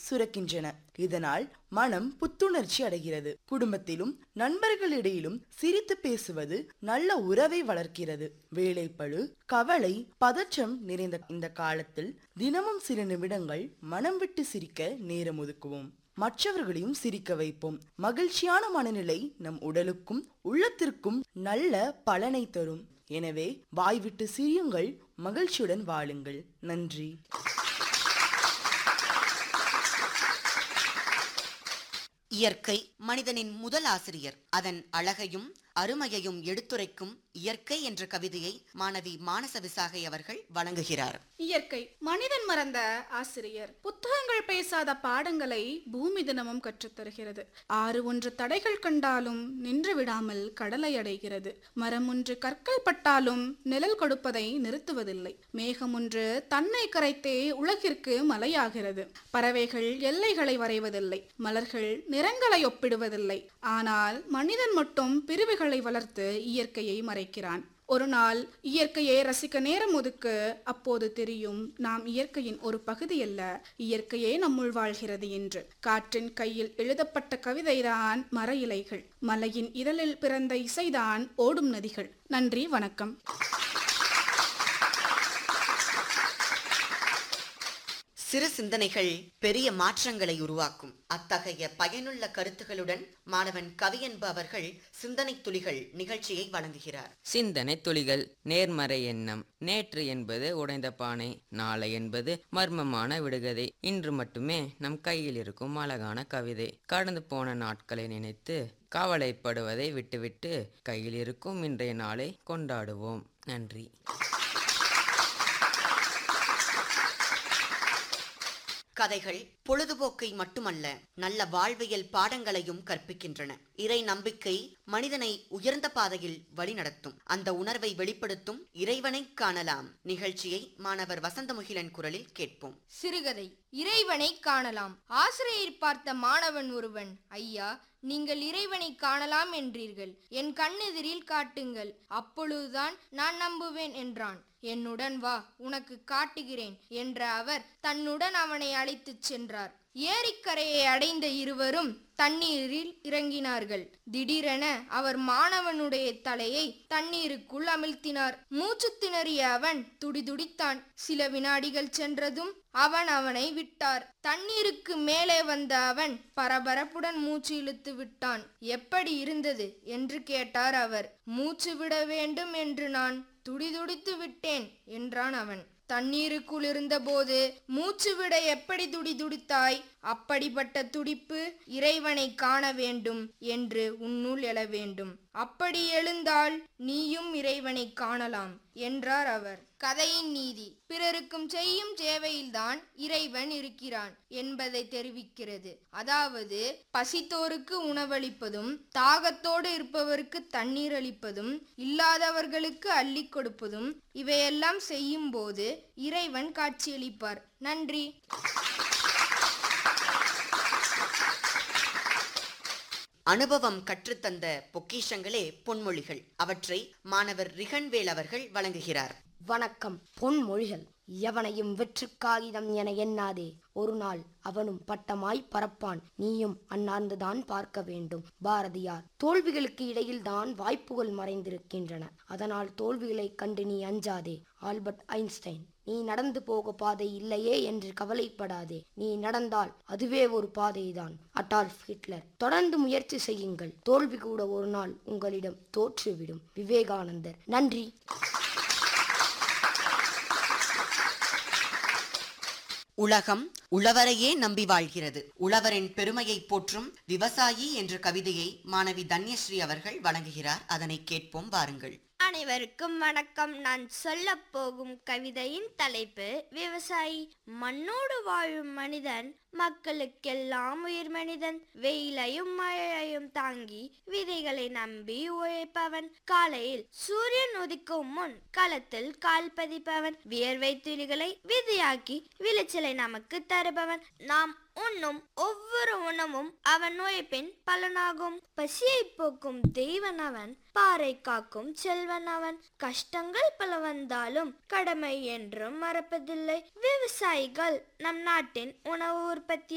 சுரக்கின்றன இதனால் மனம் புத்துணர்ச்சி அடைகிறது குடும்பத்திலும் நண்பர்களிடையிலும் சிரித்து பேசுவது நல்ல உறவை வளர்க்கிறது வேலைப்பழு கவலை பதற்றம் நிறைந்த இந்த காலத்தில் தினமும் சில நிமிடங்கள் மனம் விட்டு சிரிக்க நேரம் ஒதுக்குவோம் மற்றவர்களையும் சிரிக்க வைப்போம் மகிழ்ச்சியான மனநிலை நம் உடலுக்கும் உள்ளத்திற்கும் நல்ல பலனை தரும் எனவே வாய்விட்டு சிரியுங்கள் மகிழ்ச்சியுடன் வாழுங்கள் நன்றி இயற்கை மனிதனின் முதல் ஆசிரியர் அதன் அழகையும் அருமையையும் எடுத்துரைக்கும் இயற்கை என்ற கவிதையை மாணவி மானச விசாகை அவர்கள் வழங்குகிறார் இயற்கை மனிதன் மறந்த ஆசிரியர் புத்தகங்கள் பேசாத பாடங்களை பூமி தினமும் கற்றுத் தருகிறது ஆறு ஒன்று தடைகள் கண்டாலும் நின்று விடாமல் கடலை அடைகிறது மரம் ஒன்று கற்கள் பட்டாலும் நிழல் கொடுப்பதை நிறுத்துவதில்லை மேகம் ஒன்று தன்னை கரைத்தே உலகிற்கு மலையாகிறது பறவைகள் எல்லைகளை வரைவதில்லை மலர்கள் நிறங்களை ஒப்பிடுவதில்லை ஆனால் மனிதன் மட்டும் பிரிவுகளை வளர்த்து இயற்கையை மறைக்கிறான் ஒரு நாள் இயற்கையை ரசிக்க நேரம் ஒதுக்கு அப்போது தெரியும் நாம் இயற்கையின் ஒரு பகுதி அல்ல இயற்கையே நம்முள் வாழ்கிறது என்று காற்றின் கையில் எழுதப்பட்ட கவிதைதான் மர இலைகள் மலையின் இதழில் பிறந்த இசைதான் ஓடும் நதிகள் நன்றி வணக்கம் சிறு சிந்தனைகள் பெரிய மாற்றங்களை உருவாக்கும் அத்தகைய பயனுள்ள கருத்துகளுடன் மாணவன் கவியன்பு அவர்கள் சிந்தனை துளிகள் நிகழ்ச்சியை வழங்குகிறார் சிந்தனை துளிகள் நேர்மறை எண்ணம் நேற்று என்பது உடைந்த பானை நாளை என்பது மர்மமான விடுகதை இன்று மட்டுமே நம் கையில் இருக்கும் அழகான கவிதை கடந்து போன நாட்களை நினைத்து கவலைப்படுவதை விட்டுவிட்டு கையில் இருக்கும் இன்றைய நாளை கொண்டாடுவோம் நன்றி கதைகள் பொழுதுபோக்கை மட்டுமல்ல நல்ல வாழ்வியல் பாடங்களையும் கற்பிக்கின்றன இறை நம்பிக்கை மனிதனை உயர்ந்த பாதையில் வழிநடத்தும் அந்த உணர்வை வெளிப்படுத்தும் இறைவனை காணலாம் நிகழ்ச்சியை மாணவர் வசந்தமுகிலன் குரலில் கேட்போம் சிறுகதை இறைவனை காணலாம் ஆசிரியர் பார்த்த மாணவன் ஒருவன் ஐயா நீங்கள் இறைவனை காணலாம் என்றீர்கள் என் கண்ணெதிரில் காட்டுங்கள் அப்பொழுதுதான் நான் நம்புவேன் என்றான் என்னுடன் வா உனக்கு காட்டுகிறேன் என்ற அவர் தன்னுடன் அவனை அழைத்துச் சென்றார் ஏரிக்கரையை அடைந்த இருவரும் தண்ணீரில் இறங்கினார்கள் திடீரென அவர் மாணவனுடைய தலையை தண்ணீருக்குள் அமிழ்த்தினார் மூச்சு திணறிய அவன் துடிதுடித்தான் சில வினாடிகள் சென்றதும் அவன் அவனை விட்டார் தண்ணீருக்கு மேலே வந்த அவன் பரபரப்புடன் மூச்சு இழுத்து விட்டான் எப்படி இருந்தது என்று கேட்டார் அவர் மூச்சு விட வேண்டும் என்று நான் துடிதுடித்து விட்டேன் என்றான் அவன் தண்ணீருக்குள் இருந்தபோது மூச்சு விட எப்படி துடிதுடித்தாய் அப்படிப்பட்ட துடிப்பு இறைவனை காண வேண்டும் என்று உன்னுள் எழ வேண்டும் அப்படி எழுந்தால் நீயும் இறைவனை காணலாம் என்றார் அவர் கதையின் நீதி பிறருக்கும் செய்யும் சேவையில்தான் இறைவன் இருக்கிறான் என்பதை தெரிவிக்கிறது அதாவது பசித்தோருக்கு உணவளிப்பதும் தாகத்தோடு இருப்பவருக்கு தண்ணீர் அளிப்பதும் இல்லாதவர்களுக்கு அள்ளி கொடுப்பதும் இவையெல்லாம் செய்யும் போது இறைவன் காட்சியளிப்பார் நன்றி அனுபவம் கற்றுத்தந்த பொக்கிஷங்களே பொன்மொழிகள் அவற்றை மாணவர் ரிகன்வேல் அவர்கள் வழங்குகிறார் வணக்கம் பொன்மொழிகள் எவனையும் வெற்று காகிதம் என எண்ணாதே ஒரு நாள் அவனும் பட்டமாய் பறப்பான் நீயும் அண்ணாந்துதான் பார்க்க வேண்டும் பாரதியார் தோல்விகளுக்கு இடையில்தான் வாய்ப்புகள் மறைந்திருக்கின்றன அதனால் தோல்விகளைக் கண்டு நீ அஞ்சாதே ஆல்பர்ட் ஐன்ஸ்டைன் நீ நடந்து போக பாதை இல்லையே என்று கவலைப்படாதே நீ நடந்தால் அதுவே ஒரு பாதைதான் அட்டால்ஃப் ஹிட்லர் தொடர்ந்து முயற்சி செய்யுங்கள் தோல்வி கூட ஒரு நாள் உங்களிடம் தோற்றுவிடும் விவேகானந்தர் நன்றி உலகம் உழவரையே நம்பி வாழ்கிறது உழவரின் பெருமையை போற்றும் விவசாயி என்ற கவிதையை மாணவி தன்யஸ்ரீ அவர்கள் வழங்குகிறார் அதனை கேட்போம் வாருங்கள் அனைவருக்கும் வணக்கம் நான் சொல்லப் போகும் கவிதையின் தலைப்பு விவசாயி மண்ணோடு வாழும் மனிதன் மக்களுக்கெல்லாம் உயிர் மனிதன் வெயிலையும் மழையையும் தாங்கி விதைகளை நம்பி உழைப்பவன் காலையில் சூரியன் உதிக்கும் முன் களத்தில் கால் பதிப்பவன் வியர்வை துளிகளை விதையாக்கி விளைச்சலை நமக்கு தருபவன் நாம் உண்ணும் ஒவ்வொரு உணவும் அவன் உழைப்பின் பலனாகும் பசியை போக்கும் தெய்வன் அவன் பாறை காக்கும் செல்வன் அவன் கஷ்டங்கள் பல வந்தாலும் கடமை என்றும் மறப்பதில்லை விவசாயிகள் நம் நாட்டின் உணவு உற்பத்தி